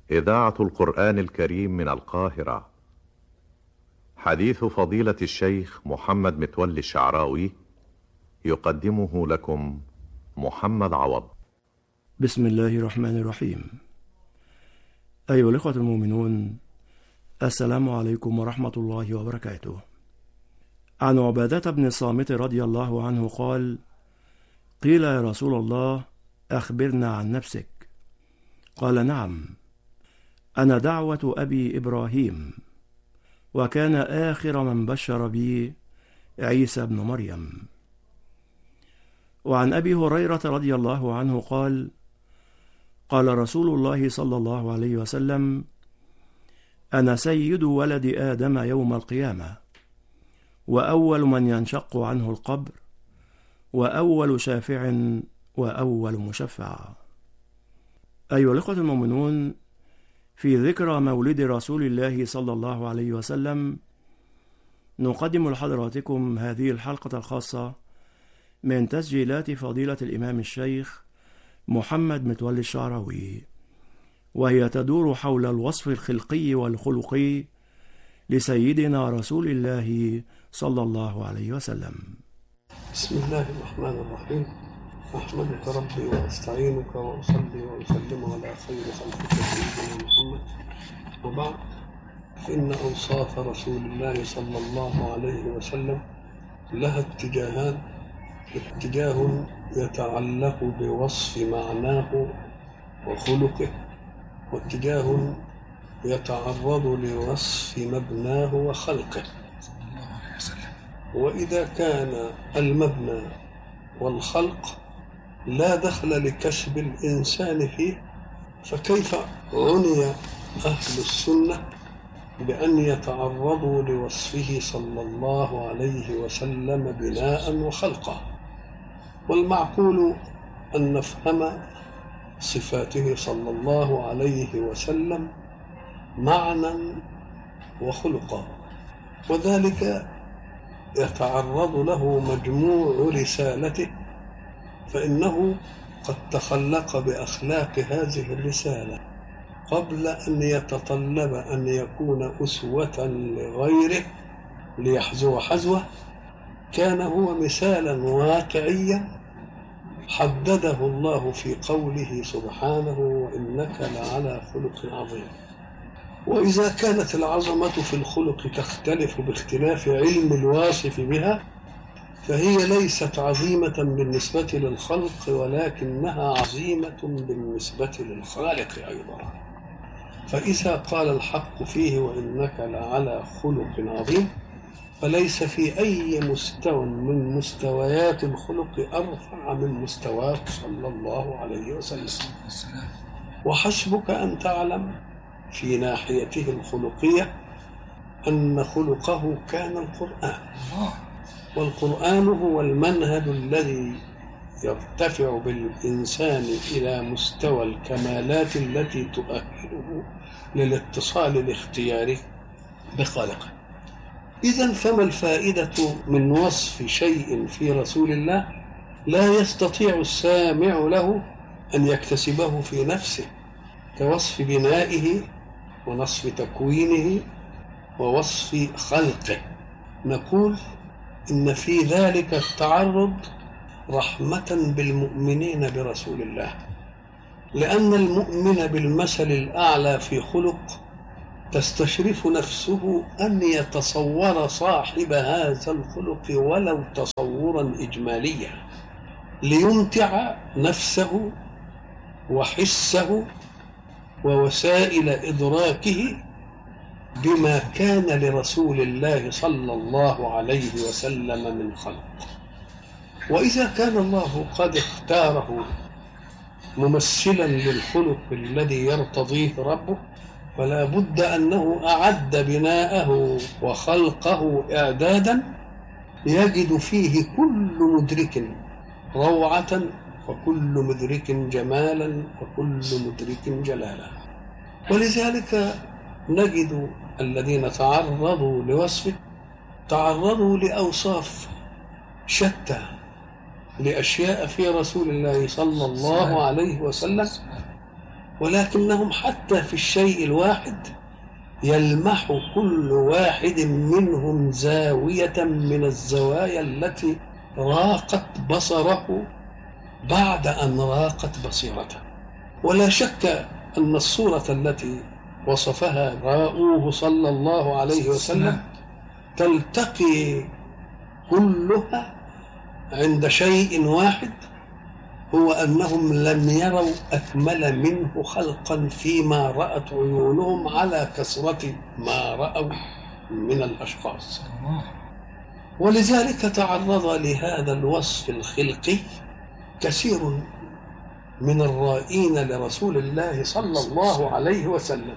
إذاعة القرآن الكريم من القاهرة حديث فضيلة الشيخ محمد متولي الشعراوي يقدمه لكم محمد عوض بسم الله الرحمن الرحيم أيها الإخوة المؤمنون السلام عليكم ورحمة الله وبركاته عن عبادة بن الصامت رضي الله عنه قال قيل يا رسول الله أخبرنا عن نفسك قال نعم أنا دعوة أبي إبراهيم وكان آخر من بشر بي عيسى بن مريم وعن أبي هريرة رضي الله عنه قال قال رسول الله صلى الله عليه وسلم أنا سيد ولد آدم يوم القيامة وأول من ينشق عنه القبر وأول شافع وأول مشفع أيها الإخوة المؤمنون في ذكرى مولد رسول الله صلى الله عليه وسلم نقدم لحضراتكم هذه الحلقة الخاصة من تسجيلات فضيلة الإمام الشيخ محمد متولي الشعراوي وهي تدور حول الوصف الخلقي والخلقي لسيدنا رسول الله صلى الله عليه وسلم بسم الله الرحمن الرحيم أحمدك ربي وأستعينك وأصلي وأسلم على خير خلقك سيدنا محمد وبعد فإن أوصاف رسول الله صلى الله عليه وسلم لها اتجاهان اتجاه يتعلق بوصف معناه وخلقه واتجاه يتعرض لوصف مبناه وخلقه وإذا كان المبنى والخلق لا دخل لكسب الإنسان فيه فكيف عني أهل السنة بأن يتعرضوا لوصفه صلى الله عليه وسلم بناء وخلقا والمعقول أن نفهم صفاته صلى الله عليه وسلم معنى وخلقا وذلك يتعرض له مجموع رسالته فإنه قد تخلق بأخلاق هذه الرسالة قبل أن يتطلب أن يكون أسوة لغيره ليحذو حذوه كان هو مثالا واقعيا حدده الله في قوله سبحانه وإنك لعلى خلق عظيم وإذا كانت العظمة في الخلق تختلف باختلاف علم الواصف بها فهي ليست عظيمة بالنسبة للخلق ولكنها عظيمة بالنسبة للخالق أيضا فإذا قال الحق فيه وإنك لعلى خلق عظيم فليس في أي مستوى من مستويات الخلق أرفع من مستواك صلى الله عليه وسلم وحسبك أن تعلم في ناحيته الخلقية أن خلقه كان القرآن والقرآن هو المنهج الذي يرتفع بالإنسان إلى مستوى الكمالات التي تؤهله للاتصال الاختياري بخالقه إذا فما الفائدة من وصف شيء في رسول الله لا يستطيع السامع له أن يكتسبه في نفسه كوصف بنائه ونصف تكوينه ووصف خلقه نقول إن في ذلك التعرض رحمة بالمؤمنين برسول الله لأن المؤمن بالمثل الأعلى في خلق تستشرف نفسه أن يتصور صاحب هذا الخلق ولو تصورا إجماليا ليمتع نفسه وحسه ووسائل إدراكه بما كان لرسول الله صلى الله عليه وسلم من خلق وإذا كان الله قد اختاره ممثلا للخلق الذي يرتضيه ربه فلا بد أنه أعد بناءه وخلقه إعدادا يجد فيه كل مدرك روعة وكل مدرك جمالا وكل مدرك جلالا ولذلك نجد الذين تعرضوا لوصفه تعرضوا لأوصاف شتى لأشياء في رسول الله صلى الله عليه وسلم ولكنهم حتى في الشيء الواحد يلمح كل واحد منهم زاوية من الزوايا التي راقت بصره بعد أن راقت بصيرته ولا شك أن الصورة التي وصفها راؤوه صلى الله عليه وسلم تلتقي كلها عند شيء واحد هو انهم لم يروا اكمل منه خلقا فيما رات عيونهم على كثره ما راوا من الاشخاص ولذلك تعرض لهذا الوصف الخلقي كثير من الرائين لرسول الله صلى الله عليه وسلم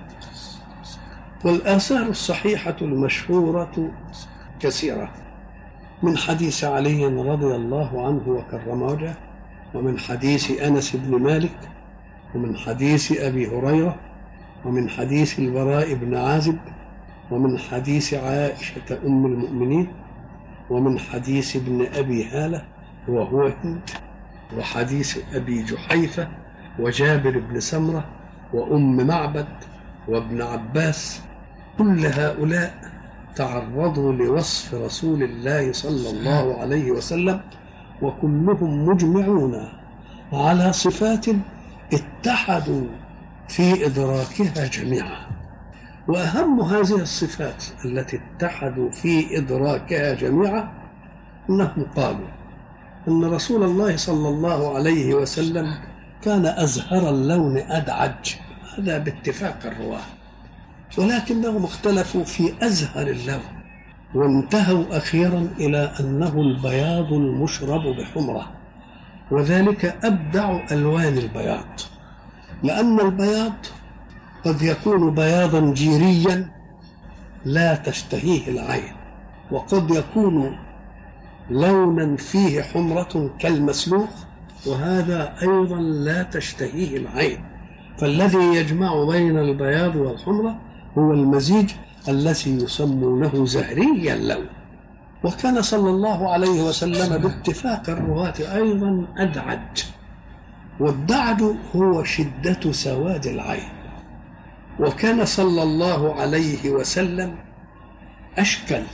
والآثار الصحيحة المشهورة كثيرة من حديث علي رضي الله عنه وكرم وجهه ومن حديث أنس بن مالك ومن حديث أبي هريرة ومن حديث البراء بن عازب ومن حديث عائشة أم المؤمنين ومن حديث ابن أبي هالة وهو هند وحديث أبي جحيفة وجابر بن سمرة وأم معبد وابن عباس كل هؤلاء تعرضوا لوصف رسول الله صلى الله عليه وسلم وكلهم مجمعون على صفات اتحدوا في إدراكها جميعا وأهم هذه الصفات التي اتحدوا في إدراكها جميعا أنهم قالوا أن رسول الله صلى الله عليه وسلم كان أزهر اللون أدعج هذا باتفاق الرواه ولكنهم اختلفوا في أزهر اللون وانتهوا أخيرا إلى أنه البياض المشرب بحمرة وذلك أبدع ألوان البياض لأن البياض قد يكون بياضا جيريا لا تشتهيه العين وقد يكون لونا فيه حمرة كالمسلوخ وهذا أيضا لا تشتهيه العين فالذي يجمع بين البياض والحمرة هو المزيج الذي يسمونه زهري اللون وكان صلى الله عليه وسلم باتفاق الرواة أيضا أدعج والدعج هو شدة سواد العين وكان صلى الله عليه وسلم أشكل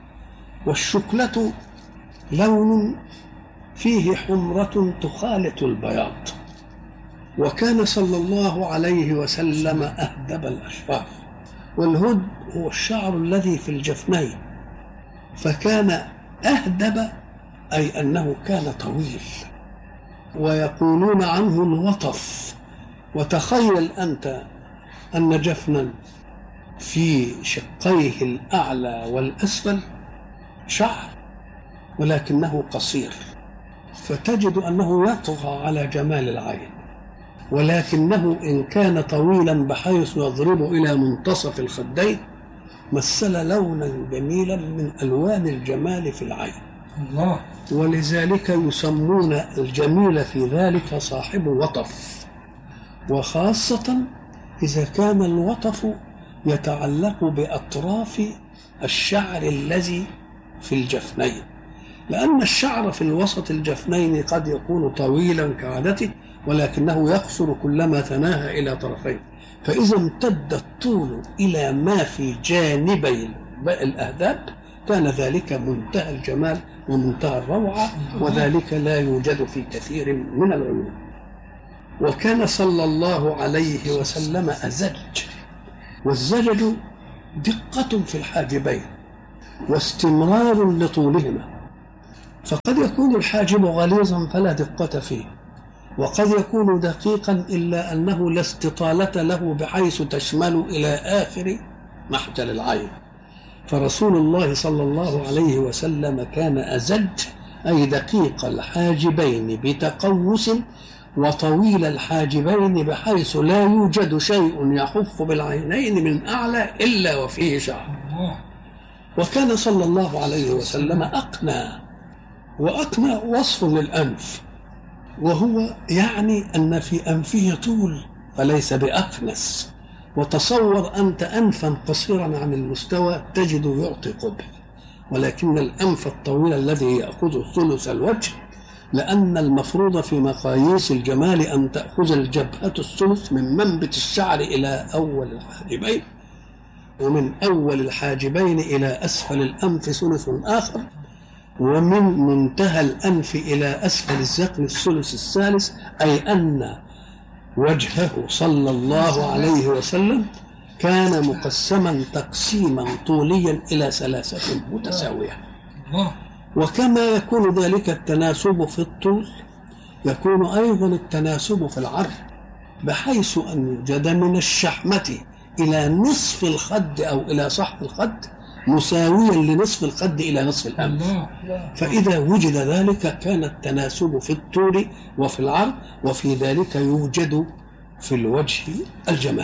والشكلة لون فيه حمرة تخالط البياض وكان صلى الله عليه وسلم أهدب الأشفار والهد هو الشعر الذي في الجفنين فكان أهدب أي أنه كان طويل ويقولون عنه الوطف وتخيل أنت أن جفنا في شقيه الأعلى والأسفل شعر ولكنه قصير فتجد أنه يطغى على جمال العين ولكنه إن كان طويلا بحيث يضرب إلى منتصف الخدين مثل لونا جميلا من ألوان الجمال في العين الله ولذلك يسمون الجميل في ذلك صاحب وطف وخاصة إذا كان الوطف يتعلق بأطراف الشعر الذي في الجفنين لأن الشعر في الوسط الجفنين قد يكون طويلا كعادته ولكنه يقصر كلما تناهى إلى طرفين فإذا امتد الطول إلى ما في جانبي الأهداب كان ذلك منتهى الجمال ومنتهى الروعة وذلك لا يوجد في كثير من العيون وكان صلى الله عليه وسلم أزج والزجج دقة في الحاجبين واستمرار لطولهما فقد يكون الحاجب غليظا فلا دقة فيه وقد يكون دقيقا إلا أنه لا استطالة له بحيث تشمل إلى آخر محجل العين فرسول الله صلى الله عليه وسلم كان أزج أي دقيق الحاجبين بتقوس وطويل الحاجبين بحيث لا يوجد شيء يحف بالعينين من أعلى إلا وفيه شعر وكان صلى الله عليه وسلم أقنى وأقنى وصف للأنف وهو يعني أن في أنفه طول فليس بأقنس وتصور أنت أنفا قصيرا عن المستوى تجد يعطي قبح ولكن الأنف الطويل الذي يأخذ ثلث الوجه لأن المفروض في مقاييس الجمال أن تأخذ الجبهة الثلث من منبت الشعر إلى أول الحاجبين ومن أول الحاجبين إلى أسفل الأنف ثلث آخر ومن منتهى الأنف إلى أسفل الذقن الثلث الثالث أي أن وجهه صلى الله عليه وسلم كان مقسما تقسيما طوليا إلى ثلاثة متساوية وكما يكون ذلك التناسب في الطول يكون أيضا التناسب في العرض بحيث أن يوجد من الشحمة إلى نصف الخد أو إلى صح الخد مساويا لنصف الخد إلى نصف الأنف فإذا وجد ذلك كان التناسب في الطول وفي العرض وفي ذلك يوجد في الوجه الجمال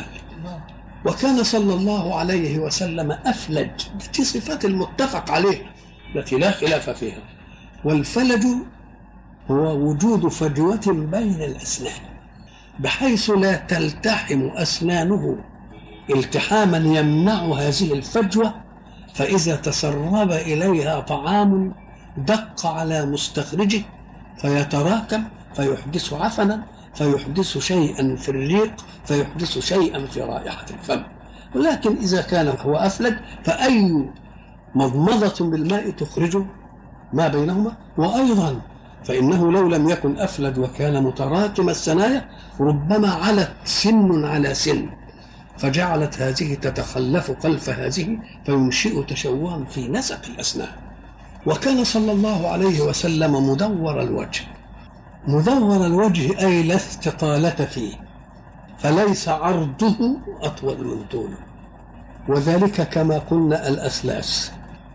وكان صلى الله عليه وسلم أفلج دي صفات المتفق عليه التي لا خلاف فيها والفلج هو وجود فجوة بين الأسنان بحيث لا تلتحم أسنانه التحاما يمنع هذه الفجوة فإذا تسرب إليها طعام دق على مستخرجه فيتراكم فيحدث عفنا فيحدث شيئا في الريق فيحدث شيئا في رائحة الفم ولكن إذا كان هو أفلج فأي مضمضة بالماء تخرج ما بينهما وأيضا فإنه لو لم يكن أفلج وكان متراكم الثنايا ربما علت سن على سن فجعلت هذه تتخلف خلف هذه فينشئ تشوها في نسق الأسنان وكان صلى الله عليه وسلم مدور الوجه مدور الوجه أي لا استطالة فيه فليس عرضه أطول من طوله وذلك كما قلنا الأسلاس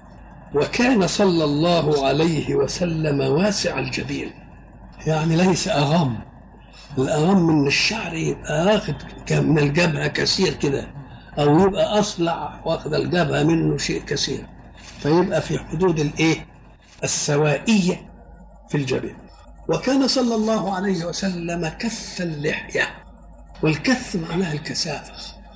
وكان صلى الله عليه وسلم واسع الجبين يعني ليس أغم الأغم من الشعر يبقى واخد من الجبهة كثير كده أو يبقى أصلع واخد الجبهة منه شيء كثير فيبقى في حدود الإيه السوائية في الجبين وكان صلى الله عليه وسلم كف اللحية والكف معناها الكثافة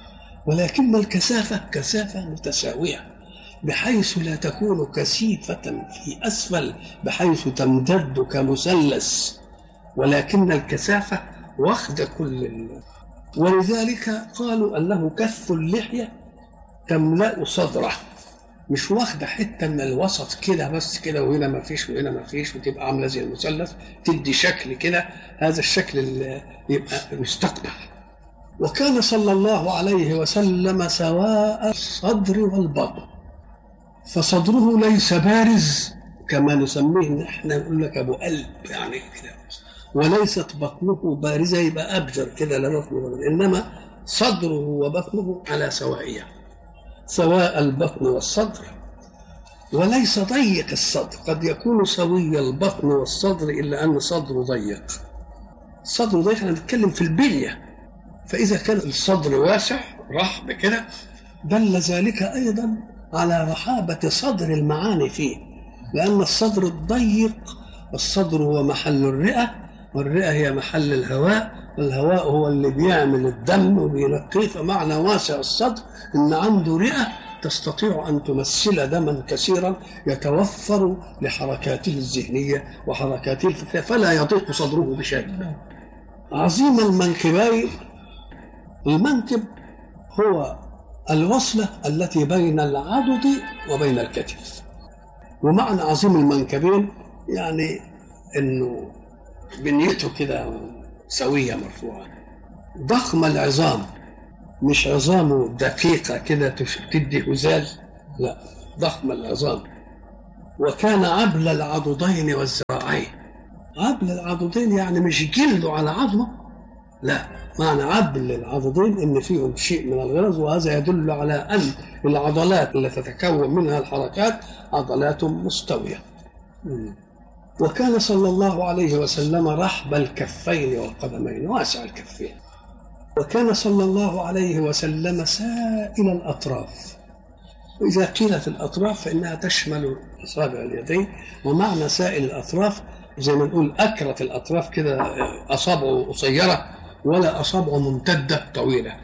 ولكن الكثافة كثافة متساوية بحيث لا تكون كثيفة في أسفل بحيث تمتد كمثلث ولكن الكثافة واخد كل ال... ولذلك قالوا أنه كف اللحية تملأ صدره مش واخدة حتة من الوسط كده بس كده وهنا ما فيش وهنا ما فيش وتبقى عاملة زي المثلث تدي شكل كده هذا الشكل اللي يبقى مستقبل وكان صلى الله عليه وسلم سواء الصدر والبطن فصدره ليس بارز كما نسميه نحن نقول لك ابو قلب يعني كده وليست بطنه بارزه يبقى ابجر كده لا بطن ولا انما صدره وبطنه على سوائيه سواء البطن والصدر وليس ضيق الصدر قد يكون سوي البطن والصدر الا ان صدره ضيق صدره ضيق احنا بنتكلم في البليه فاذا كان الصدر واسع رحب كده دل ذلك ايضا على رحابه صدر المعاني فيه لان الصدر الضيق الصدر هو محل الرئه والرئه هي محل الهواء والهواء هو اللي بيعمل الدم وبينقيه فمعنى واسع الصدر ان عنده رئه تستطيع ان تمثل دما كثيرا يتوفر لحركاته الذهنيه وحركاته الفكريه فلا يضيق صدره بشيء. عظيم المنكبين المنكب هو الوصله التي بين العضد وبين الكتف. ومعنى عظيم المنكبين يعني انه بنيته كده سويه مرفوعه. ضخم العظام مش عظامه دقيقة كده تدي هزال لا ضخم العظام وكان عبل العضدين والذراعين عبل العضدين يعني مش جلده على عظمه لا معنى عبل العضدين ان فيهم شيء من الغرز وهذا يدل على ان العضلات التي تتكون منها الحركات عضلات مستويه وكان صلى الله عليه وسلم رحب الكفين والقدمين واسع الكفين وكان صلى الله عليه وسلم سائل الأطراف وإذا قيلت الأطراف فإنها تشمل أصابع اليدين ومعنى سائل الأطراف زي ما نقول أكرت الأطراف كده أصابعه قصيرة ولا أصابعه ممتدة طويلة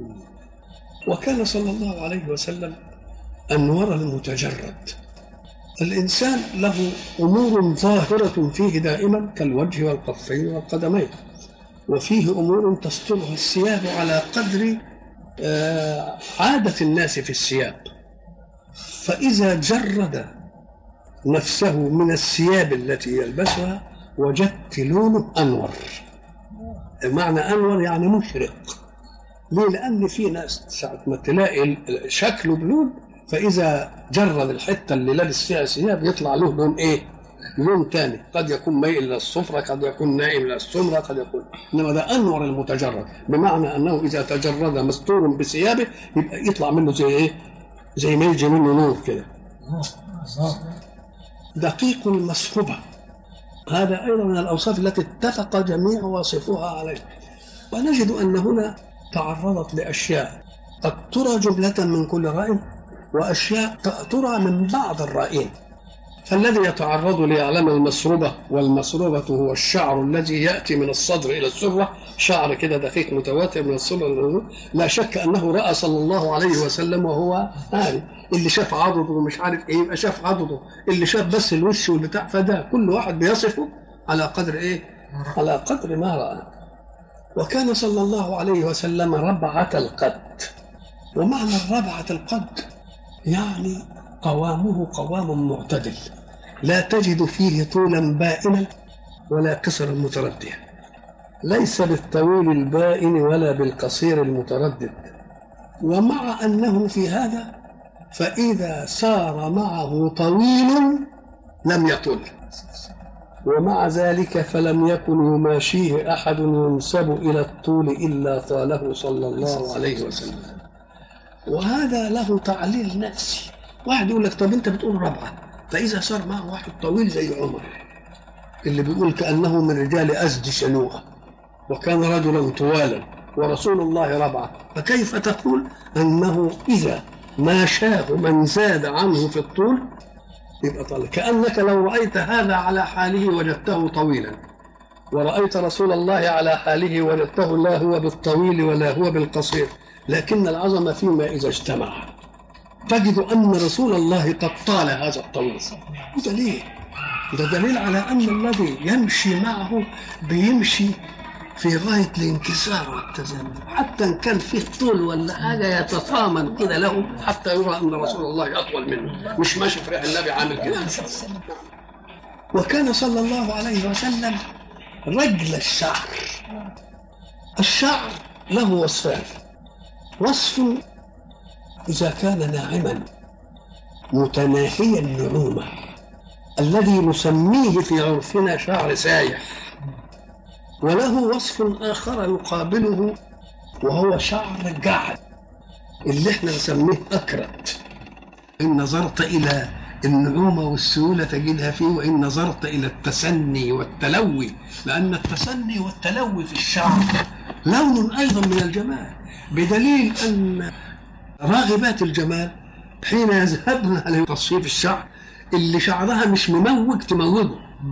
وكان صلى الله عليه وسلم أنور المتجرد الإنسان له أمور ظاهرة فيه دائما كالوجه والكفين والقدمين وفيه أمور تسترها الثياب على قدر آه، عادة الناس في الثياب فإذا جرد نفسه من الثياب التي يلبسها وجدت لونه أنور معنى أنور يعني مشرق ليه؟ لأن في ناس ساعة ما تلاقي شكله بلون فإذا جرد الحتة اللي لابس فيها ثياب يطلع له لون إيه؟ لون تاني قد يكون ميل إلى الصفرة قد يكون نائم إلى السمرة قد يكون إنما ده أنور المتجرد بمعنى أنه إذا تجرد مستور بثيابه يبقى يطلع منه زي إيه؟ زي ما يجي منه نور كده دقيق المسحوبة هذا أيضا من الأوصاف التي اتفق جميع واصفوها عليه ونجد أن هنا تعرضت لأشياء قد ترى جملة من كل رأي وأشياء ترى من بعض الرائين فالذي يتعرض ليعلم المسروبة والمسروبة هو الشعر الذي يأتي من الصدر إلى السرة شعر كده دقيق متواتر من الصدر إلى السرة لا شك أنه رأى صلى الله عليه وسلم وهو عارف اللي شاف عضده ومش عارف إيه يبقى شاف عضده اللي شاف بس الوش والبتاع فده كل واحد بيصفه على قدر إيه على قدر ما رأى وكان صلى الله عليه وسلم ربعة القد ومعنى الربعة القد يعني قوامه قوام معتدل لا تجد فيه طولا بائنا ولا قصرا مترديا ليس بالطويل البائن ولا بالقصير المتردد ومع انه في هذا فاذا سار معه طويل لم يطل ومع ذلك فلم يكن يماشيه احد ينسب الى الطول الا طاله صلى الله عليه وسلم وهذا له تعليل نفسي واحد يقول لك طب انت بتقول ربعه فاذا صار معه واحد طويل زي عمر اللي بيقول كانه من رجال ازد شنوءه وكان رجلا طوالا ورسول الله ربعه فكيف تقول انه اذا ما شاه من زاد عنه في الطول يبقى طال كانك لو رايت هذا على حاله وجدته طويلا ورأيت رسول الله على حاله وجدته لا هو بالطويل ولا هو بالقصير لكن العظمة فيما إذا اجتمع تجد أن رسول الله قد طال هذا الطويل دليل ده دليل على أن الذي يمشي معه بيمشي في غاية الانكسار والتزامن حتى إن كان فيه طول ولا حاجة يتطامن كده له حتى يرى أن رسول الله أطول منه مش ماشي في ريح النبي عامل كده وكان صلى الله عليه وسلم رجل الشعر الشعر له وصفان وصف إذا كان ناعما متناهي النعومة الذي نسميه في عرفنا شعر سايح وله وصف آخر يقابله وهو شعر جعد اللي احنا نسميه أكرت إن نظرت إلى النعومة والسهولة تجدها فيه وإن نظرت إلى التسني والتلوي لأن التسني والتلوي في الشعر لون أيضا من الجمال بدليل أن راغبات الجمال حين يذهبن لتصفيف الشعر اللي شعرها مش مموج تموجه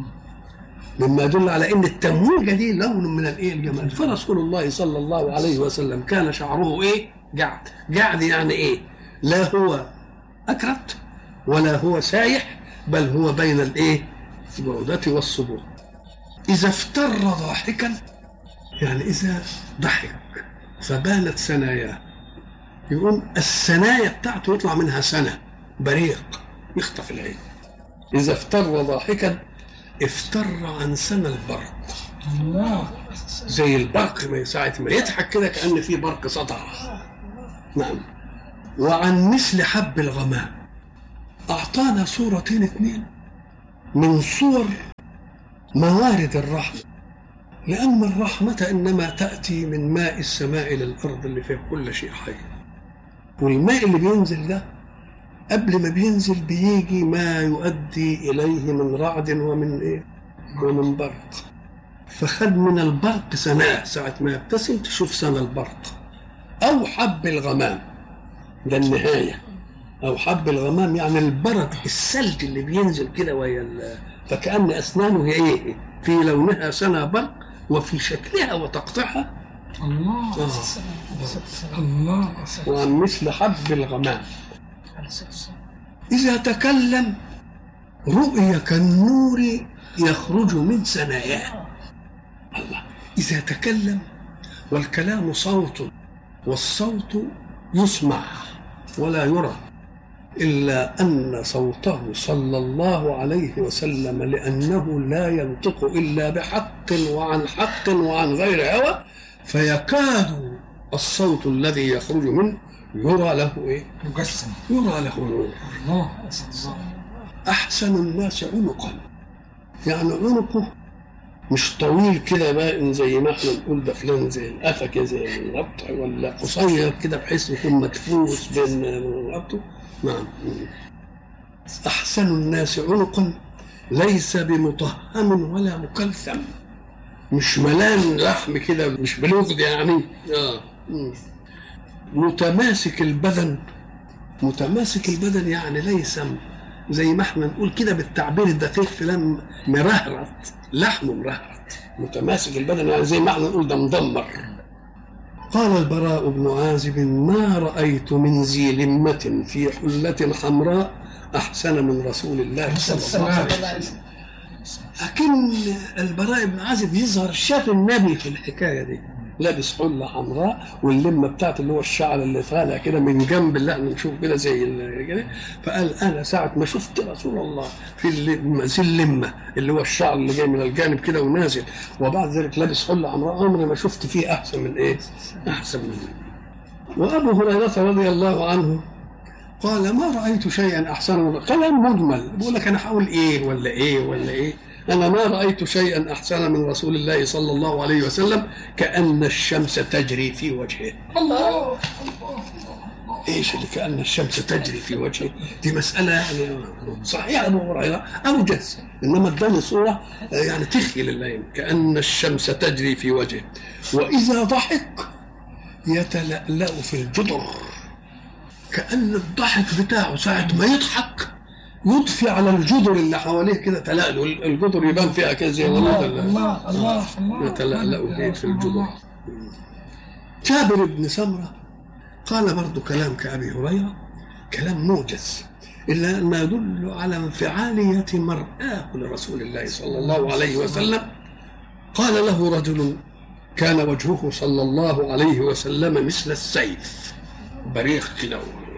مما يدل على ان التمويجه دي لون من الايه الجمال فرسول الله صلى الله عليه وسلم كان شعره ايه جعد جعد يعني ايه لا هو اكرت ولا هو سايح بل هو بين الايه البعودة والصبور اذا افتر ضاحكا يعني اذا ضحك فبانت ثناياه يقوم الثنايا بتاعته يطلع منها سنة بريق يخطف العين إذا افتر ضاحكا افتر عن سنة البرق الله زي البرق ما ساعة ما يضحك كده كأن في برق سطع نعم وعن مثل حب الغمام أعطانا صورتين اثنين من صور موارد الرحمة لأن الرحمة إنما تأتي من ماء السماء إلى الأرض اللي فيها كل شيء حي والماء اللي بينزل ده قبل ما بينزل بيجي ما يؤدي إليه من رعد ومن إيه ومن برق فخد من البرق سناه ساعة ما يبتسم تشوف سنة البرق أو حب الغمام ده النهاية أو حب الغمام يعني البرد الثلج اللي بينزل كده وهي فكأن أسنانه هي إيه في لونها سنة برق وفي شكلها وتقطيعها الله آه. الله وعن مثل حب الغمام إذا تكلم رؤيا كالنور يخرج من ثناياه الله إذا تكلم والكلام صوت والصوت يسمع ولا يرى إلا أن صوته صلى الله عليه وسلم لأنه لا ينطق إلا بحق وعن حق وعن غير هوى فيكاد الصوت الذي يخرج منه يرى له إيه؟ مجسم يرى له نور الله أسأل الله أحسن الناس عنقا يعني عنقه مش طويل كده باين زي ما احنا نقول ده فلان زي القفا كده زي الربط ولا قصير كده بحيث يكون مدفوس بين ربطه نعم أحسن الناس عنقا ليس بمطهم ولا مكلثم مش ملان لحم كده مش بلوغد يعني اه مم. متماسك البدن متماسك البدن يعني ليس زي ما احنا نقول كده بالتعبير الدقيق فلان مرهرت لحمه مرهرت متماسك البدن يعني زي ما احنا نقول ده مدمر قال البراء بن عازب ما رأيت من ذي لمة في حلة حمراء أحسن من رسول الله صلى الله عليه وسلم لكن البراء بن عازب يظهر شاف النبي في الحكاية دي لابس حلة حمراء واللمة بتاعته اللي هو الشعر اللي طالع كده من جنب اللي احنا نشوف كده زي ال- كده فقال انا ساعة ما شفت رسول الله في اللمة زي اللمة اللي هو الشعر اللي جاي من الجانب كده ونازل وبعد ذلك لابس حلة حمراء عمري ما شفت فيه احسن من ايه؟ احسن من وابو هريرة رضي الله عنه قال ما رأيت شيئا أحسن من كلام مجمل بقول لك أنا هقول إيه ولا إيه ولا إيه أنا ما رأيت شيئا أحسن من رسول الله صلى الله عليه وسلم كأن الشمس تجري في وجهه الله ايش اللي كأن الشمس تجري في وجهه دي مسألة يعني صحيح أبو هريرة أوجز إنما اداني صورة يعني تخيل العين كأن الشمس تجري في وجهه وإذا ضحك يتلألأ في الجدر كأن الضحك بتاعه ساعة ما يضحك يضفي على الجدر اللي حواليه كده تلألؤ الجدر يبان فيها كده زي ولد الله ال- الله الله الله يتلألأ فيه في الجدر جابر بن سمرة قال برضو كلام كأبي هريرة كلام موجز إلا ما يدل على انفعالية مرآه لرسول الله صلى الله عليه وسلم قال له رجل كان وجهه صلى الله عليه وسلم مثل السيف بريق كده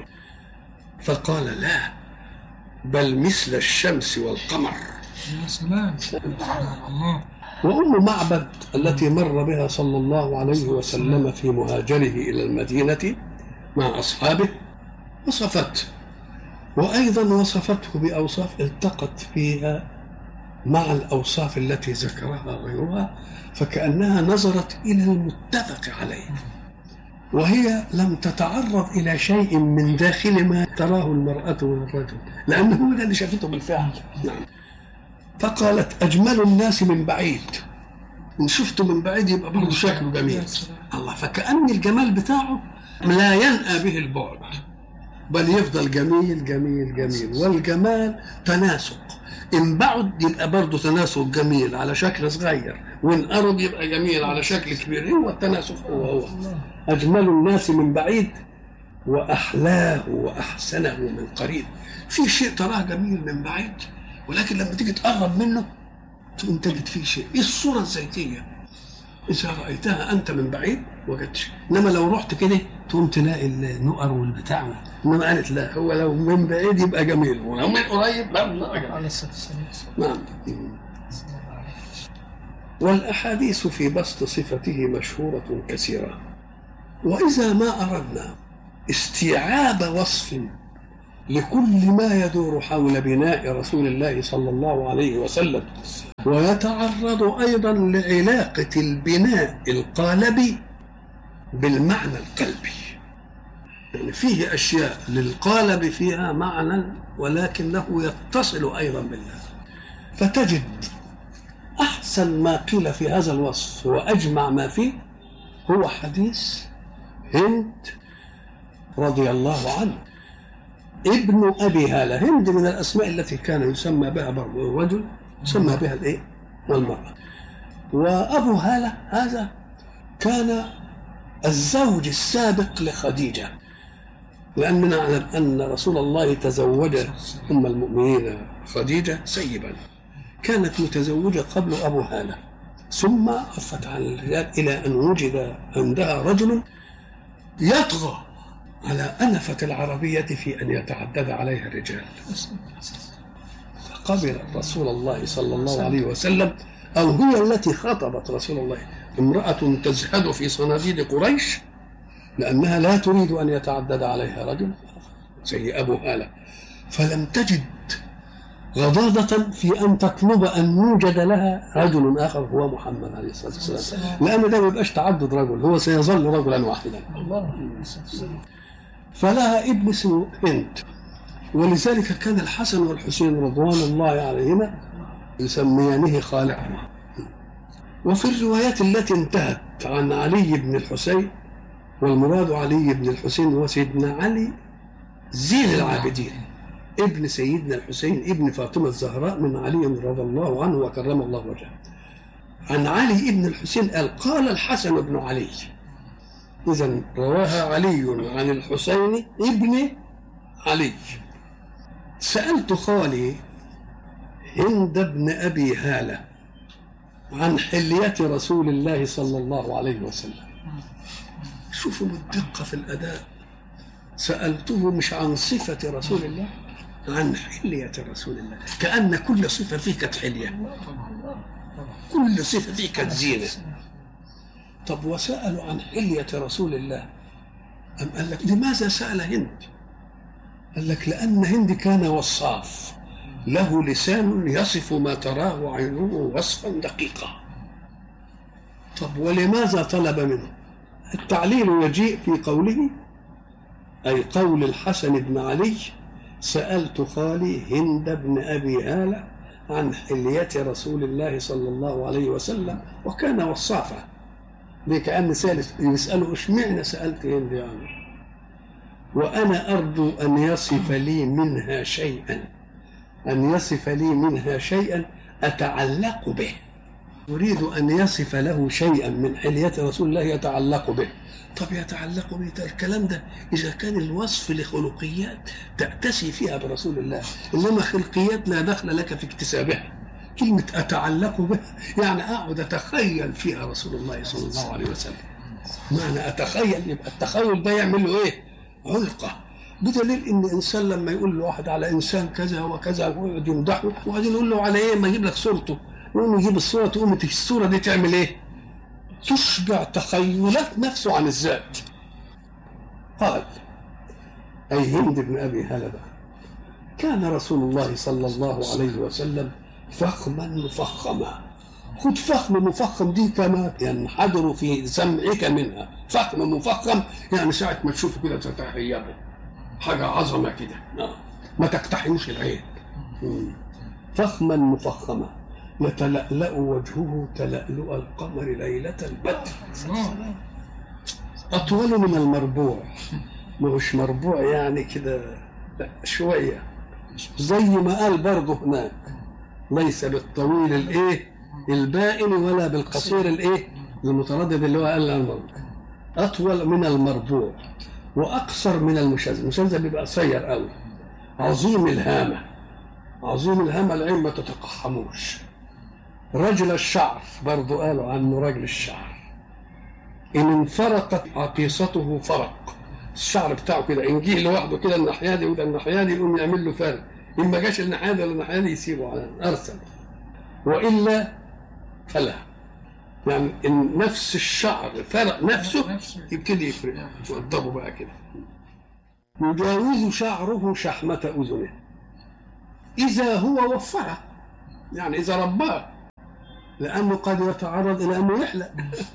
فقال لا بل مثل الشمس والقمر يا سلام الله وأم معبد التي مر بها صلى الله عليه وسلم في مهاجره إلى المدينة مع أصحابه وصفته وأيضا وصفته بأوصاف التقت فيها مع الأوصاف التي ذكرها غيرها فكأنها نظرت إلى المتفق عليه وهي لم تتعرض إلى شيء من داخل ما تراه المرأة من الرجل لأنه هو ده اللي شافته بالفعل نعم فقالت أجمل الناس من بعيد إن شفته من بعيد يبقى برضه شكله جميل الله فكأن الجمال بتاعه لا ينأى به البعد بل يفضل جميل جميل جميل والجمال تناسق إن بعد يبقى برضه تناسق جميل على شكل صغير وإن قرب يبقى جميل على شكل كبير هو التناسق هو هو أجمل الناس من بعيد وأحلاه وأحسنه من قريب في شيء تراه جميل من بعيد ولكن لما تيجي تقرب منه تقوم تجد فيه شيء ايه الصورة الزيتية إذا رأيتها أنت من بعيد وجدتش إنما لو رحت كده تقوم تلاقي النقر والبتاع إنما قالت لا هو لو من بعيد يبقى جميل ولو من قريب لا لا جميل. عليه الصلاة والسلام نعم والأحاديث في بسط صفته مشهورة كثيرة وإذا ما أردنا استيعاب وصف لكل ما يدور حول بناء رسول الله صلى الله عليه وسلم ويتعرض أيضا لعلاقة البناء القالبي بالمعنى القلبي يعني فيه أشياء للقالب فيها معنى ولكنه يتصل أيضا بالله فتجد أحسن ما قيل في هذا الوصف وأجمع ما فيه هو حديث هند رضي الله عنه ابن أبي هالة هند من الأسماء التي كان يسمى بها برضه الرجل يسمى بها الإيه؟ والمرأة وأبو هالة هذا كان الزوج السابق لخديجة لأننا نعلم أن رسول الله تزوج أم المؤمنين خديجة سيبا كانت متزوجة قبل أبو هالة ثم عفت عن الرجال إلى أن وجد عندها رجل يطغى على أنفة العربية في أن يتعدد عليها الرجال فقبل رسول الله صلى الله عليه وسلم أو هي التي خاطبت رسول الله امرأة تزهد في صناديد قريش لأنها لا تريد أن يتعدد عليها رجل زي أبو هالة فلم تجد غضاضة في أن تطلب أن يوجد لها رجل آخر هو محمد عليه الصلاة والسلام لأن ده ما يبقاش تعدد رجل هو سيظل رجلا واحدا فلها ابن اسمه هند ولذلك كان الحسن والحسين رضوان الله عليهما يسميانه خالقهما وفي الروايات التي انتهت عن علي بن الحسين والمراد علي بن الحسين هو سيدنا علي زين العابدين ابن سيدنا الحسين ابن فاطمة الزهراء من علي رضي الله عنه وكرم الله وجهه عن علي ابن الحسين قال قال الحسن بن علي إذا رواها علي عن الحسين ابن علي سألت خالي هند بن أبي هالة عن حلية رسول الله صلى الله عليه وسلم شوفوا الدقة في الأداء سألته مش عن صفة رسول الله عن حلية رسول الله كأن كل صفة فيه كانت حلية كل صفة فيه كانت زينة طب وسألوا عن حلية رسول الله أم قال لك لماذا سأل هند قال لك لأن هند كان وصاف له لسان يصف ما تراه عينه وصفا دقيقا طب ولماذا طلب منه التعليل يجيء في قوله أي قول الحسن بن علي سألت خالي هند بن أبي هالة عن حلية رسول الله صلى الله عليه وسلم وكان وصافا دي كأن سالس يسأله اشمعنى سألت هند يعني وأنا أرجو أن يصف لي منها شيئا أن يصف لي منها شيئا أتعلق به يريد أن يصف له شيئا من حلية رسول الله يتعلق به طب يتعلق به ده الكلام ده إذا كان الوصف لخلقيات تأتسي فيها برسول الله إنما خلقيات لا دخل لك في اكتسابها كلمة أتعلق به يعني أقعد أتخيل فيها رسول الله صلى الله عليه وسلم معنى أتخيل يبقى التخيل ده يعمل له إيه؟ علقة بدليل ان الانسان لما يقول له واحد على انسان كذا وكذا ويقعد يمدحه وبعدين يقول له على ايه ما يجيب لك صورته يقوم يجيب الصوره تقوم الصوره دي تعمل ايه؟ تشبع تخيلات نفسه عن الذات قال اي هند بن ابي هلبه كان رسول الله صلى الله عليه وسلم فخما مفخما خد فخم مفخم دي كما ينحدر في سمعك منها فخم مفخم يعني ساعة ما تشوفه كده تتخيله حاجة عظمة كده آه. ما تقتحمش العين مم. فخما مفخما يتلألأ وجهه تلألؤ القمر ليلة البدر أطول من المربوع مش مربوع يعني كده لا شوية زي ما قال برضه هناك ليس بالطويل الايه البائن ولا بالقصير الايه المتردد اللي هو قال المربوع اطول من المربوع واقصر من المشذب المشذب بيبقى قصير قوي عظيم الهامه عظيم الهامه العين ما تتقحموش رجل الشعر برضو قالوا عنه رجل الشعر ان انفرقت عقيصته فرق الشعر بتاعه كده ان جه لوحده كده الناحيه دي وده الناحيه دي يقوم يعمل له فرق ان ما جاش الناحيه دي ولا الناحيه دي يسيبه على ارسل والا فلا يعني ان نفس الشعر فرق نفسه يبتدي يفرق يوضبه بقى كده يجاوز شعره شحمة أذنه إذا هو وفره يعني إذا رباه لأنه قد يتعرض إلى أنه يحلق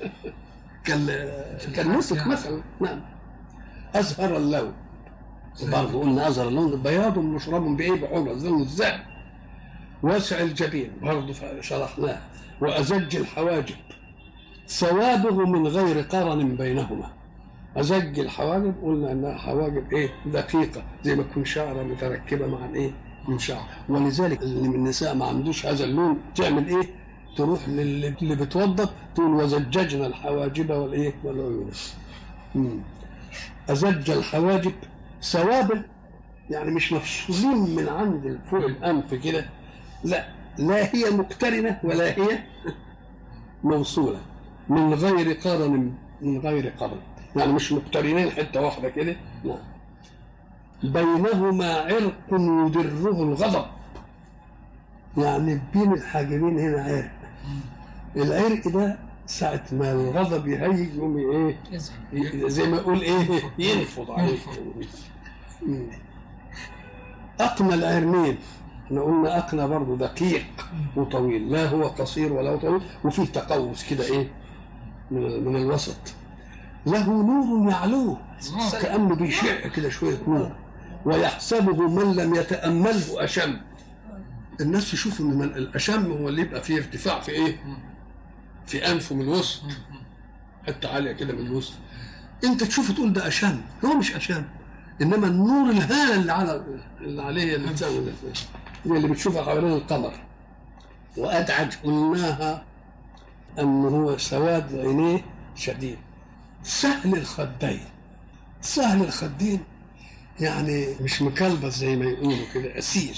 كالنسك مثلا نعم أزهر اللون برضه قلنا أزهر اللون بياض مشرب بإيه بحمرة لون الذهب واسع الجبين برضه شرحناه وأزج الحواجب ثوابه من غير قرن بينهما أزج الحواجب قلنا أنها حواجب إيه دقيقة زي ما تكون شعرة متركبة مع الإيه من شعر ولذلك اللي من النساء ما عندوش هذا اللون تعمل إيه تروح للي اللي بتوضب تقول وزججنا الحواجب والإيه والعيون مم. أزج الحواجب ثواب يعني مش مفصولين من عند فوق الانف كده لا لا هي مقترنه ولا هي موصوله من غير قرن من غير قرن يعني مش مقترنين حته واحده كده لا بينهما عرق يدره الغضب يعني بين الحاجبين هنا عرق العرق ده ساعة ما الغضب يهيج يقوم ايه يزهق زي ما يقول ايه ينفض عليه مم. أقنى العرنين احنا قلنا أقنى برضه دقيق وطويل لا هو قصير ولا هو طويل وفيه تقوس كده ايه من, ال- من الوسط له نور يعلوه كأنه بيشع كده شوية نور ويحسبه من لم يتأمله أشم الناس يشوفوا ان من- الأشم هو اللي يبقى فيه ارتفاع في ايه في أنفه من الوسط حتة عالية كده من الوسط انت تشوفه تقول ده أشم هو مش أشم انما النور الهالة اللي على اللي عليه اللي بتساوي ده زي اللي بتشوفها حوالين القمر وأدعج قلناها أن هو سواد عينيه شديد سهل الخدين سهل الخدين يعني مش مكلبس زي ما يقولوا كده أسير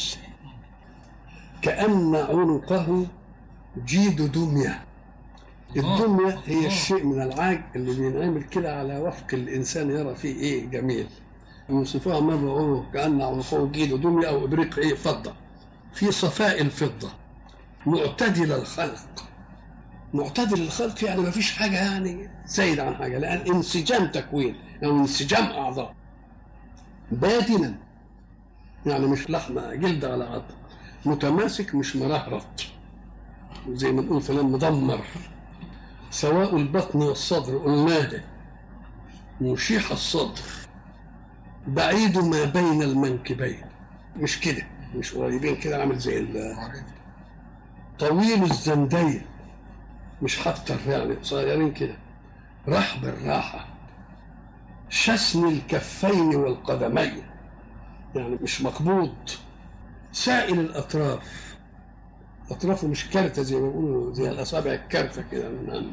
كأن عنقه جيد دمية الدمية هي الشيء من العاج اللي بينعمل كده على وفق الإنسان يرى فيه إيه جميل يوصفوها مرة يقولوا كأن عنقه جيد دمية أو إبريق إيه فضة في صفاء الفضة معتدل الخلق معتدل الخلق يعني ما فيش حاجة يعني زايد عن حاجة لأن انسجام تكوين أو يعني انسجام أعضاء بادنا يعني مش لحمة جلد على عظم متماسك مش مرهرط زي ما نقول فلان مدمر سواء البطن والصدر قلناه مشيح الصدر بعيد ما بين المنكبين مش كده مش قريبين كده عامل زي ال- طويل الزندين مش حتى يعني صغيرين كده رحب الراحة شسن الكفين والقدمين يعني مش مقبوض سائل الأطراف أطرافه مش كارتة زي ما بيقولوا زي الأصابع الكارتة كده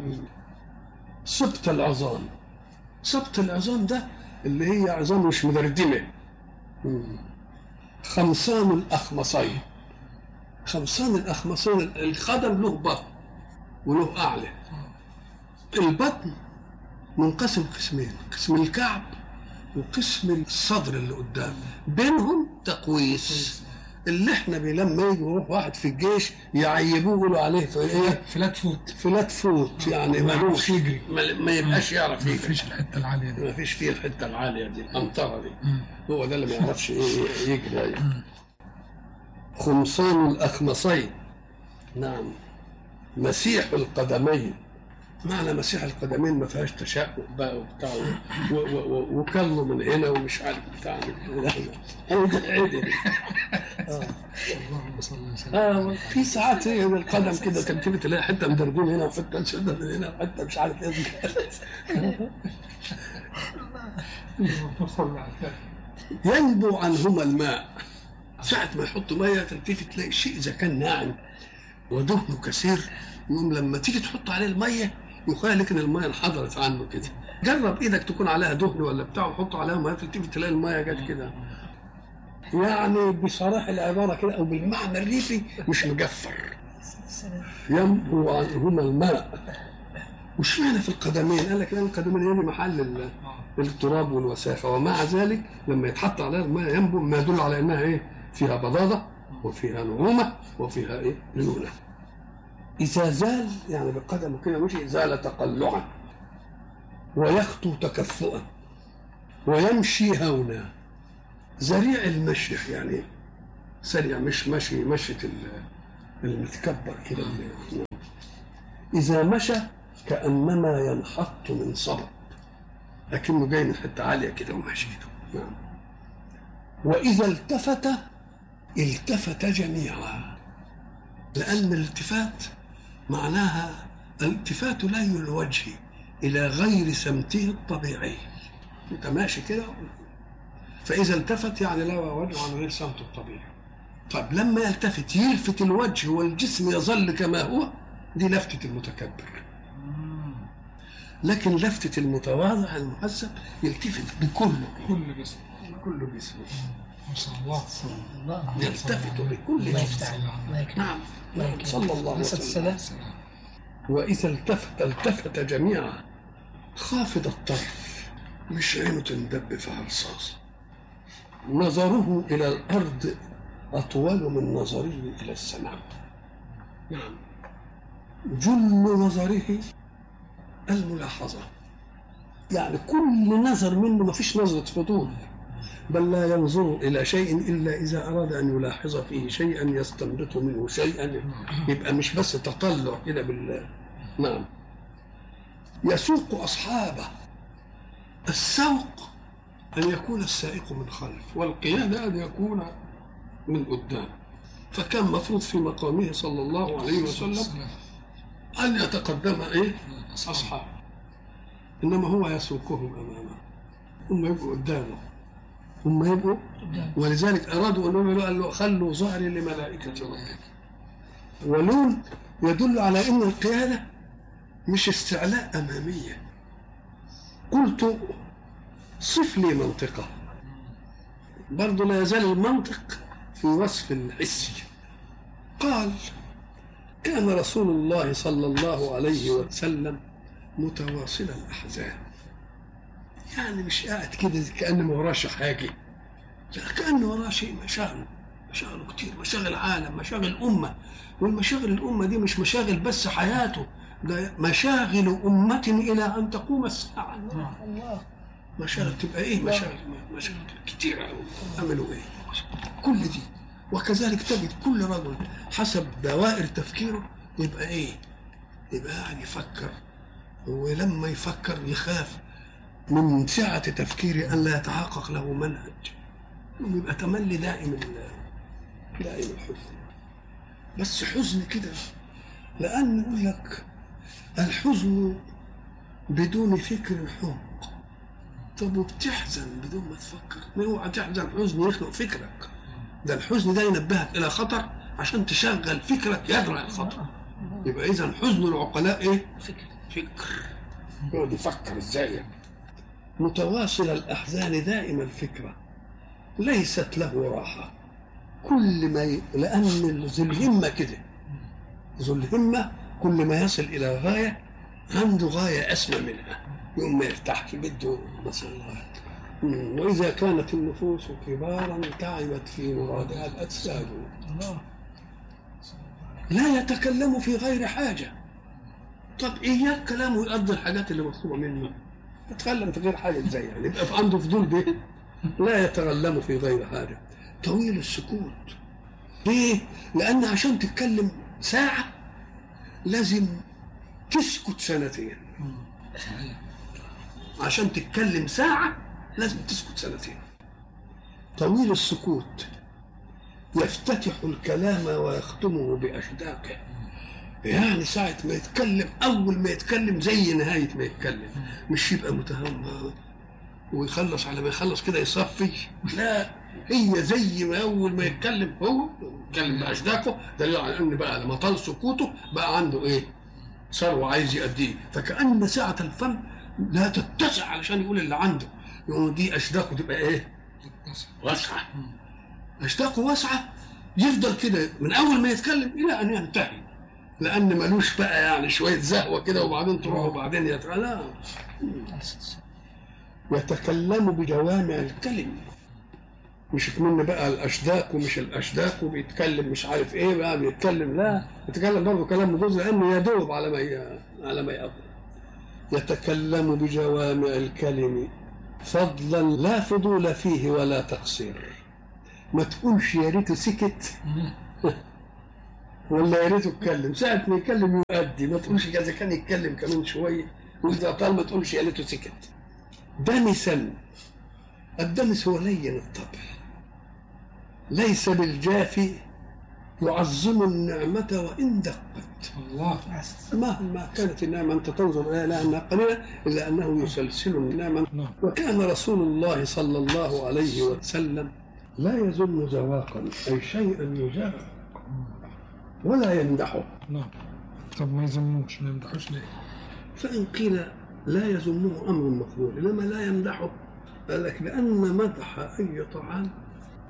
سبط العظام سبط العظام ده اللي هي عظام مش مدردمة مم. خمسان الأخمصين خمسان الأخمصين القدم له بطن وله أعلى البطن منقسم قسمين قسم الكعب وقسم الصدر اللي قدام بينهم تقويس اللي احنا بي- لما يجي يروح واحد في الجيش يعيبوه يقولوا عليه في ايه فلات فوت فلات فوت يعني ما ملوش يعرفش يجري. ما, ما يبقاش يعرف ما يجري فيش الحته العاليه دي ما فيش فيه الحته العاليه دي القنطره دي مم. هو ده اللي ما يعرفش ايه يجري يعني. خمسان الاخمصين نعم مسيح القدمين معنى مسيح القدمين ما فيهاش تشقق بقى وبتاع و- و- و- وكله من هنا ومش عارف بتاع لا، لا. عدل. اللهم صل وسلم اه في ساعات هي القدم كده تنتبه تلاقي حته مدرجون هنا وحته شده من هنا وحته مش عارف ايه اللهم صل على النبي. ينبو عنهما الماء ساعة ما يحط مية تلتفت تلاقي الشيء إذا كان ناعم ودهنه كثير يقوم لما تيجي تحط عليه المية يخيل لك إن المية انحدرت عنه كده جرب إيدك تكون عليها دهن ولا بتاع وحط عليها مية تلتفت تلاقي المية جت كده يعني بصراحة العبارة كده أو بالمعنى الريفي مش مجفر ينبو عنهما الماء وش معنى في القدمين؟ قال لك لأن القدمين يعني محل ال- التراب والوساخه ومع ذلك لما يتحط عليها الماء ينبو ما يدل على انها ايه فيها بضاضه وفيها نعومه وفيها ايه ليونه اذا زال يعني بقدمه كده مشي زال تقلعا ويخطو تكفؤا ويمشي هونا ذريع المشي يعني سريع مش مشي مشية ال- المتكبر كده اللي- إذا مشى كأنما ينحط من صبب لكنه جاي من حته عاليه كده وماشي كده نعم واذا التفت التفت جميعا لان الالتفات معناها الالتفات لي الوجه الى غير سمته الطبيعي انت ماشي كده فاذا التفت يعني لا وجه عن غير سمته الطبيعي طيب لما يلتفت يلفت الوجه والجسم يظل كما هو دي لفتة المتكبر لكن لفتة المتواضع المهذب يلتفت بكله كل جسم كله جسمه ما شاء الله الله يلتفت بكل الله جهد يفتح عليك. الله يكرمك نعم الله يكرمك. صلى الله عليه السلام. وسلم وإذا التفت التفت جميعا خافض الطرف مش عينه تندب في رصاص نظره إلى الأرض أطول من نظره إلى السماء نعم جل نظره الملاحظة يعني كل نظر منه ما فيش نظرة فضول بل لا ينظر إلى شيء إلا إذا أراد أن يلاحظ فيه شيئا يستنبط منه شيئا يبقى مش بس تطلع كده بال نعم يسوق أصحابه السوق أن يكون السائق من خلف والقيادة أن يكون من قدام فكان مفروض في مقامه صلى الله عليه وسلم أن يتقدم إيه أصحابه إنما هو يسوقهم أمامه هم يبقوا قدامه هم يبقوا ولذلك أرادوا أنهم يقولوا قال له خلوا ظهري لملائكة ربك ولون يدل على أن القيادة مش استعلاء أمامية قلت صف لي منطقة برضه لا يزال المنطق في وصف الحسي قال كان رسول الله صلى الله عليه وسلم متواصل الأحزان يعني مش قاعد كده كأنه ما وراش حاجة لا كأنه وراه شيء مشاغله مشاغله كتير مشاغل عالم مشاغل أمة والمشاغل الأمة دي مش مشاغل بس حياته ده مشاغل أمة إلى أن تقوم الساعة الله مشاغل تبقى إيه مشاغل مشاغل كتير أوي عملوا إيه كل دي وكذلك تجد كل رجل حسب دوائر تفكيره يبقى إيه يبقى قاعد يفكر ولما يفكر يخاف من سعة تفكيره أن لا يتحقق له منهج يبقى تملي دائم ال- دائم الحزن بس حزن كده لأن يقول لك الحزن بدون فكر حمق طب وبتحزن بدون ما تفكر ما اوعى تحزن حزن يخلق فكرك ده الحزن ده ينبهك إلى خطر عشان تشغل فكرك يدرع الخطر يبقى إذا حزن العقلاء إيه؟ فكر فكر يقعد يفكر ازاي متواصل الاحزان دائم الفكره ليست له راحه كل ما ي... لان ذو الهمه كده ذو الهمه كل ما يصل الى غايه عنده غايه اسمى منها يقوم ما يرتاحش بده مثلا مم. واذا كانت النفوس كبارا تعبت في مرادها الاجساد الله لا يتكلم في غير حاجه طب اياك كلامه يقضي الحاجات اللي مطلوبه منه يتكلم في غير حاجه ازاي يعني يبقى في عنده فضول به لا يتكلم في غير حاجه طويل السكوت ليه؟ لان عشان تتكلم ساعه لازم تسكت سنتين عشان تتكلم ساعه لازم تسكت سنتين طويل السكوت يفتتح الكلام ويختمه بأشداقه يعني ساعة ما يتكلم أول ما يتكلم زي نهاية ما يتكلم مش يبقى متهم ويخلص على ما يخلص كده يصفي لا هي زي ما أول ما يتكلم هو يتكلم بأشداقه دليل على أن بقى لما طال سكوته بقى عنده إيه؟ ثروة عايز يأديه فكأن ساعة الفم لا تتسع علشان يقول اللي عنده يقول دي أشداقه تبقى إيه؟ واسعة أشداقه واسعة يفضل كده من أول ما يتكلم إلى أن ينتهي لأن ملوش بقى يعني شوية زهوة كده وبعدين تروح وبعدين يتكلم لا يتكلم بجوامع الكلم مش كمان بقى الاشداق ومش الاشداق وبيتكلم مش عارف ايه بقى بيتكلم لا يتكلم برضه كلام مجوز لانه يدوب على ما ي... على ما يقضي يتكلم بجوامع الكلم فضلا لا فضول فيه ولا تقصير ما تقولش يا ريته سكت ولا يا ريته اتكلم ساعة ما يتكلم يؤدي ما تقولش اذا كان يتكلم كمان شوية واذا طال ما تقولش يا ريته سكت دنسا الدنس هو لين الطبع ليس بالجافي يعظم النعمة وإن دقت الله مهما كانت النعمة أنت تنظر إليها لأنها قليلة إلا أنه يسلسل النعمة نعم. وكان رسول الله صلى الله عليه وسلم لا يظن زواقا أي شيئا يزاق ولا يمدحه نعم طب ما يذموش ما يمدحوش ليه؟ فإن قيل لا يذمه أمر مقبول إنما لا يمدحه قال لك لأن مدح أي طعام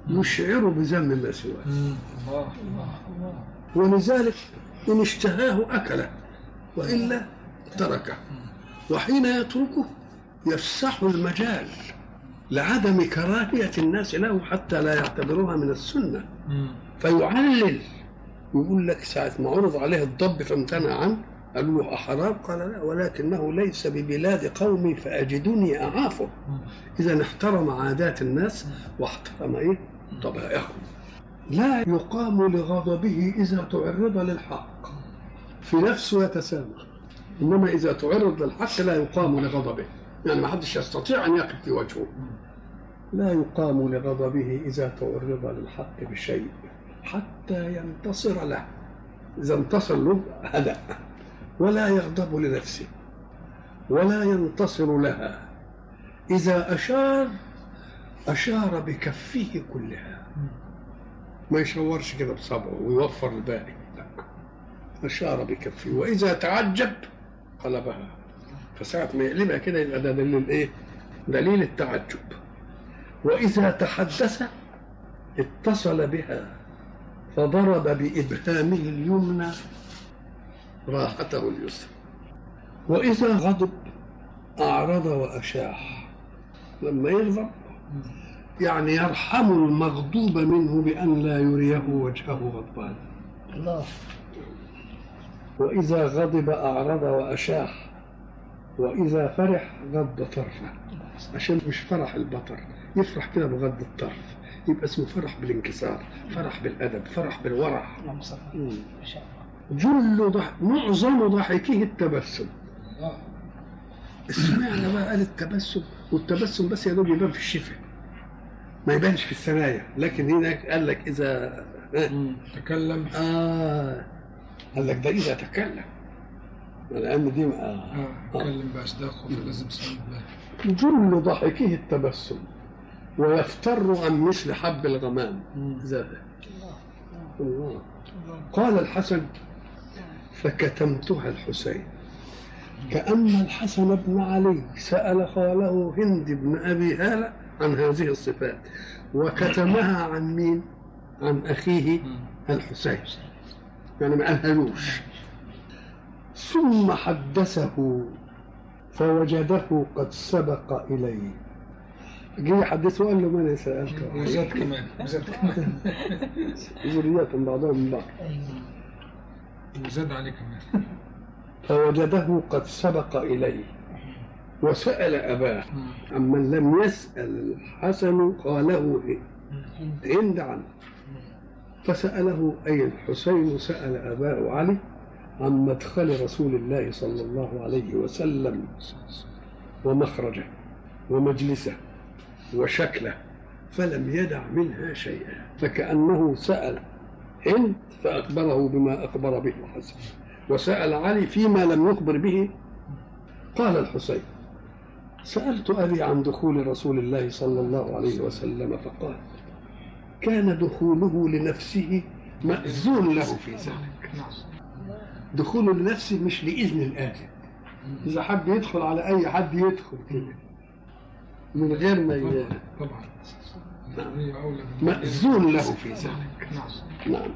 يشعر بذم ما سواه مم. الله ولذلك إن اشتهاه أكله وإلا تركه وحين يتركه يفسح المجال لعدم كراهية الناس له حتى لا يعتبروها من السنة مم. فيعلل يقول لك ساعة ما عرض عليه الضب فامتنع عنه قالوا له أحرام قال لا ولكنه ليس ببلاد قومي فأجدني أعافه إذا احترم عادات الناس واحترم إيه طبائعهم لا يقام لغضبه إذا تعرض للحق في نفسه يتسامح إنما إذا تعرض للحق لا يقام لغضبه يعني ما حدش يستطيع أن يقف في وجهه لا يقام لغضبه إذا تعرض للحق بشيء حتى ينتصر له إذا انتصر له هدأ ولا يغضب لنفسه ولا ينتصر لها إذا أشار أشار بكفه كلها ما يشورش كده بصبعه ويوفر الباقي لا أشار بكفه وإذا تعجب قلبها فساعة ما يقلبها كده يبقى ده دليل إيه؟ دليل التعجب وإذا تحدث اتصل بها فضرب بإبهامه اليمنى راحته اليسرى وإذا غضب أعرض وأشاح لما يغضب يعني يرحم المغضوب منه بأن لا يريه وجهه غضبان الله وإذا غضب أعرض وأشاح وإذا فرح غض طرفه عشان مش فرح البطر يفرح كده بغض الطرف يبقى اسمه فرح بالانكسار فرح بالأدب فرح بالورع اللهم صل مم. ما شاء الله جل ضح... معظم ضحكه التبسم الله اشمعنى بقى قال التبسم والتبسم بس يا دوب يبان في الشفه ما يبانش في الثنايا لكن هناك قال لك اذا مم. تكلم اه قال لك ده اذا تكلم لان دي آه. اه تكلم بأصداقه فلازم يسلم الله جل ضحكه التبسم ويفتر عن مثل حب الغمام مم. زاد الله قال الحسن فكتمتها الحسين كأن الحسن بن علي سأل خاله هند بن أبي هالة عن هذه الصفات وكتمها عن مين؟ عن أخيه مم. الحسين يعني ما قالهالوش ثم حدثه فوجده قد سبق إليه جه يحدثه قال له من وزاد سألته كمان وزاد كمان ذرية بعضهم من بعض أيوة. وزاد عليه كمان فوجده قد سبق إليه وسأل أباه مم. عمن لم يسأل الحسن قاله هند عنه فسأله أي الحسين سأل أباه علي عن مدخل رسول الله صلى الله عليه وسلم ومخرجه ومجلسه وشكله فلم يدع منها شيئا فكأنه سأل هند فأخبره بما أخبر به الحسن وسأل علي فيما لم يخبر به قال الحسين سألت أبي عن دخول رسول الله صلى الله عليه وسلم فقال كان دخوله لنفسه مأذون له في ذلك نعم دخوله لنفسه مش لإذن الآذن إذا حب يدخل على أي حد يدخل كده من غير ما ي... طبعا طبعا هي أولى من- مأذون له في ذلك نعم نعم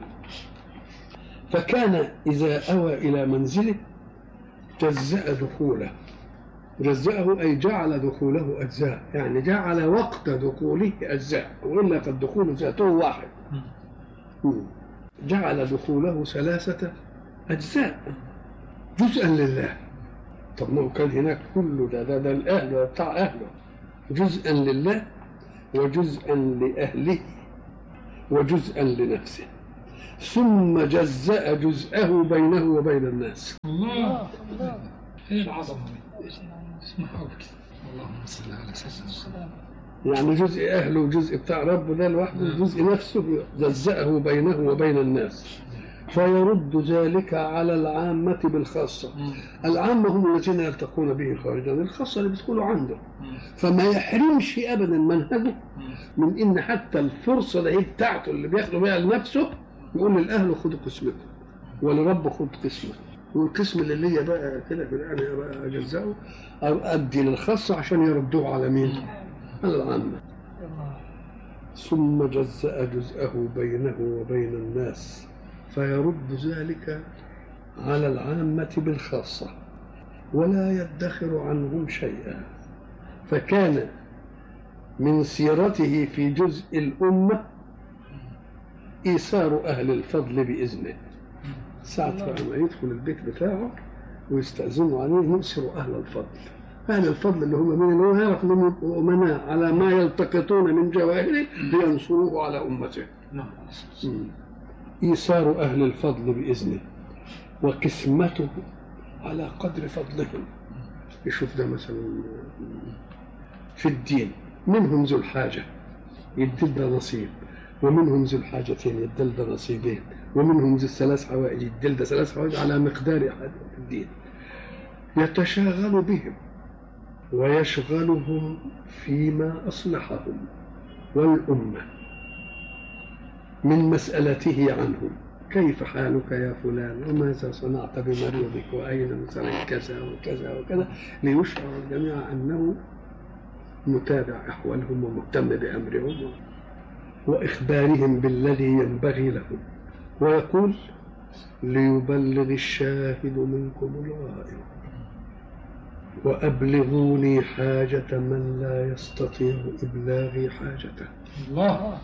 فكان إذا أوى إلى منزله جزأ دخوله جزأه أي جعل دخوله أجزاء يعني جعل وقت دخوله أجزاء وإلا فالدخول ذاته واحد مم. مم. جعل دخوله ثلاثة أجزاء جزءا لله طب ما هو كان هناك كله ده ده, ده الأهل ده بتاع أهله جزءا لله وجزءا لأهله وجزءا لنفسه ثم جزأ جزءه بينه وبين الناس الله الله ايه العظمه دي اسمعها كده اللهم صل على سيدنا محمد. يعني جزء أهله وجزء بتاع ربه ده لوحده جزء نفسه جزأه بينه وبين الناس فيرد ذلك على العامة بالخاصة مم. العامة هم الذين يلتقون به خارجا الخاصة اللي بيدخلوا عنده مم. فما يحرمش أبدا منهجه مم. من إن حتى الفرصة اللي هي بتاعته اللي بياخده بيها لنفسه يقول للأهل خدوا قسمكم ولرب خد قسمه والقسم اللي ليا بقى كده كده انا بقى اجزاه او ادي للخاصه عشان يردوه على مين؟ على العامه الله ثم جزأ جزءه بينه وبين الناس فيرد ذلك على العامة بالخاصة ولا يدخر عنهم شيئا فكان من سيرته في جزء الأمة إيثار أهل الفضل بإذنه ساعة ما يدخل البيت بتاعه ويستأذنوا عليه يؤثر أهل الفضل أهل الفضل اللي هم من اللي هو يعرف انهم يبقوا أمناء على ما يلتقطون من جواهره لينصروه على أمته نعم مم. إيثار أهل الفضل بإذنه وقسمته على قدر فضلهم يشوف ده مثلا في الدين منهم ذو الحاجة يدل ده نصيب ومنهم ذو الحاجتين يدل ده نصيبين ومنهم ذو الثلاث حوائج يدل ده ثلاث حوائج على مقدار حاجة في الدين يتشاغل بهم ويشغلهم فيما أصلحهم والأمة من مسألته عنهم كيف حالك يا فلان وماذا صنعت بمريضك وأين مثلا كذا وكذا وكذا ليشعر الجميع أنه متابع أحوالهم ومهتم بأمرهم وإخبارهم بالذي ينبغي لهم ويقول ليبلغ الشاهد منكم الغائب وأبلغوني حاجة من لا يستطيع إبلاغي حاجته الله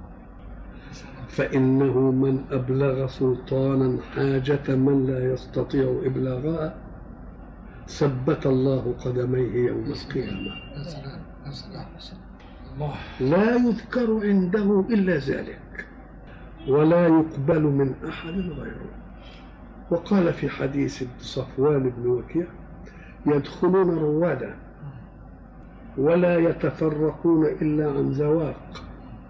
فإنه من أبلغ سلطانا حاجة من لا يستطيع إبلاغها ثبت الله قدميه يوم القيامة يا سلام يا سلام يا سلام الله لا يذكر عنده إلا ذلك ولا يقبل من أحد غيره وقال في حديث صفوان بن وكيع يدخلون روادا ولا يتفرقون إلا عن زواق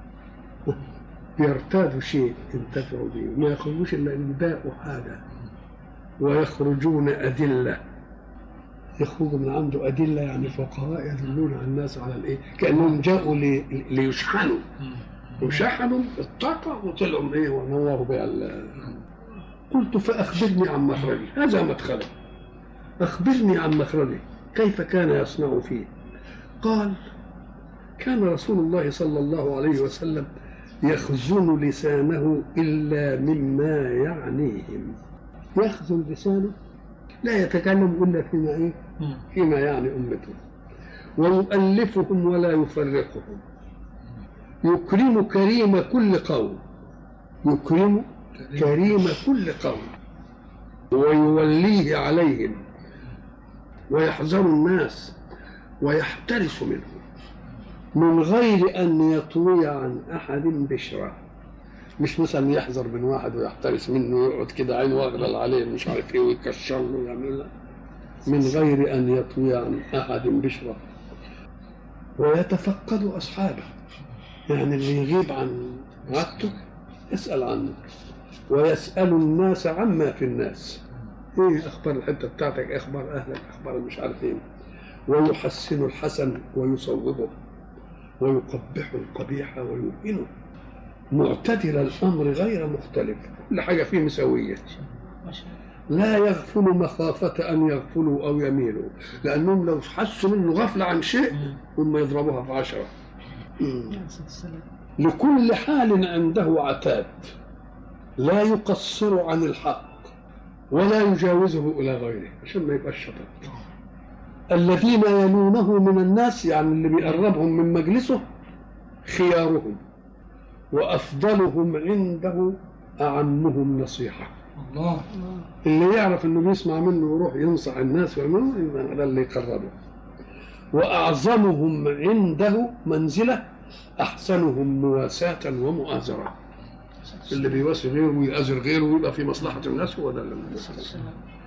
يرتادوا شيء ينتفعوا به ما يخرجوش إلا إن باقوا حاجة ويخرجون أدلة يخرج من عنده أدلة يعني فقهاء يدلون على الناس على الإيه كأنهم جاءوا لي- ليشحنوا وشحنوا الطاقة وطلعوا من إيه ونوروا بها ال- قلت فأخبرني عن مخرجي هذا مدخله أخبرني عن مخرجه كيف كان يصنع فيه قال كان رسول الله صلى الله عليه وسلم يخزن لسانه إلا مما يعنيهم يخزن لسانه لا يتكلم إلا فيما إيه فيما يعني أمته ويؤلفهم ولا يفرقهم يكرم كريم كل قوم يكرم كريم كل قوم ويوليه عليهم ويحذر الناس ويحترس منهم من غير أن يطوي عن أحد بشرة مش مثلا يحذر من واحد ويحترس منه ويقعد كده عينه واغلل عليه مش عارف ايه ويكشر له ويعمل له من غير أن يطوي عن أحد بشرة ويتفقد أصحابه يعني اللي يغيب عن عادته يسأل عنه ويسأل الناس عما في الناس ايه اخبار الحته بتاعتك اخبار اهلك اخبار مش عارف ايه ويحسن الحسن ويصوبه ويقبح القبيح ويهينه معتدل الامر غير مختلف كل حاجه فيه مساويه لا يغفل مخافة أن يغفلوا أو يميلوا لأنهم لو حسوا منه غفلة عن شيء هم يضربوها في عشرة مم. لكل حال عنده عتاد لا يقصر عن الحق ولا يجاوزه إلى غيره عشان ما يبقاش شطط الذين يلونه من الناس يعني اللي بيقربهم من مجلسه خيارهم وأفضلهم عنده أعمهم نصيحة الله اللي يعرف انه بيسمع منه ويروح ينصح الناس ويعمله يبقى ده اللي يقربه واعظمهم عنده منزله احسنهم مواساة ومؤازرة اللي بيواسي غيره ويؤازر غيره ويبقى في مصلحة الناس هو ده اللي